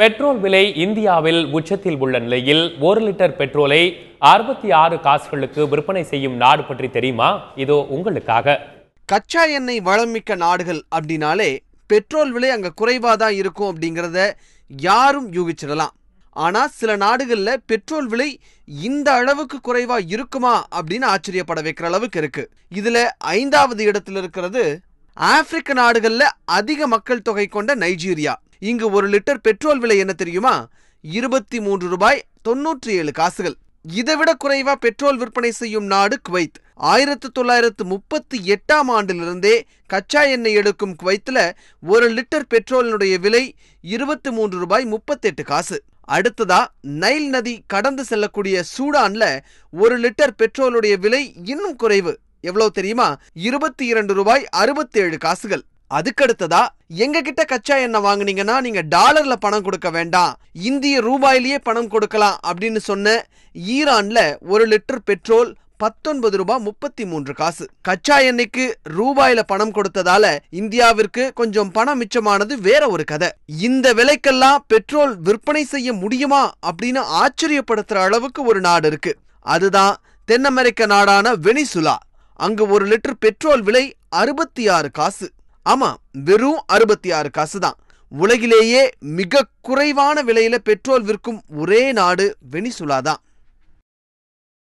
petrol விலை இந்தியாவில் உச்சத்தில் உள்ள நிலையில் ஒரு லிட்டர் பெட்ரோலை அறுபத்தி ஆறு காசுகளுக்கு விற்பனை செய்யும் நாடு பற்றி தெரியுமா இதோ உங்களுக்காக கச்சா எண்ணெய் வளமிக்க நாடுகள் அப்படின்னாலே பெட்ரோல் விலை அங்க குறைவா தான் இருக்கும் அப்படிங்கிறத யாரும் யூகிச்சிடலாம் ஆனா சில நாடுகள்ல பெட்ரோல் விலை இந்த அளவுக்கு குறைவா இருக்குமா அப்படின்னு ஆச்சரியப்பட வைக்கிற அளவுக்கு இருக்கு இதுல ஐந்தாவது இடத்துல இருக்கிறது ஆப்பிரிக்க நாடுகள்ல அதிக மக்கள் தொகை கொண்ட நைஜீரியா இங்கு ஒரு லிட்டர் பெட்ரோல் விலை என்ன தெரியுமா இருபத்தி மூன்று ரூபாய் தொன்னூற்றி ஏழு காசுகள் இதைவிட குறைவா பெட்ரோல் விற்பனை செய்யும் நாடு குவைத் ஆயிரத்து தொள்ளாயிரத்து முப்பத்தி எட்டாம் ஆண்டிலிருந்தே கச்சா எண்ணெய் எடுக்கும் குவைத்துல ஒரு லிட்டர் பெட்ரோலினுடைய விலை இருபத்தி மூன்று ரூபாய் முப்பத்தெட்டு காசு அடுத்ததா நைல் நதி கடந்து செல்லக்கூடிய சூடான்ல ஒரு லிட்டர் பெட்ரோலுடைய விலை இன்னும் குறைவு எவ்வளவு தெரியுமா இருபத்தி இரண்டு ரூபாய் அறுபத்தேழு காசுகள் அதுக்கடுத்ததா எங்க கிட்ட கச்சா எண்ணெய் வாங்குனீங்கன்னா நீங்க டாலர்ல பணம் கொடுக்க வேண்டாம் இந்திய ரூபாயிலேயே பணம் கொடுக்கலாம் அப்படின்னு சொன்ன ஈரான்ல ஒரு லிட்டர் பெட்ரோல் பத்தொன்பது ரூபாய் முப்பத்தி மூன்று காசு கச்சா எண்ணெய்க்கு ரூபாயில பணம் கொடுத்ததால இந்தியாவிற்கு கொஞ்சம் பணம் மிச்சமானது வேற ஒரு கதை இந்த விலைக்கெல்லாம் பெட்ரோல் விற்பனை செய்ய முடியுமா அப்படின்னு ஆச்சரியப்படுத்துற அளவுக்கு ஒரு நாடு இருக்கு அதுதான் தென் அமெரிக்க நாடான வெனிசுலா அங்கு ஒரு லிட்டர் பெட்ரோல் விலை அறுபத்தி ஆறு காசு ஆமா வெறும் அறுபத்தி ஆறு காசு தான் உலகிலேயே மிக குறைவான விலையில பெட்ரோல் விற்கும் ஒரே நாடு வெனிசுலா தான்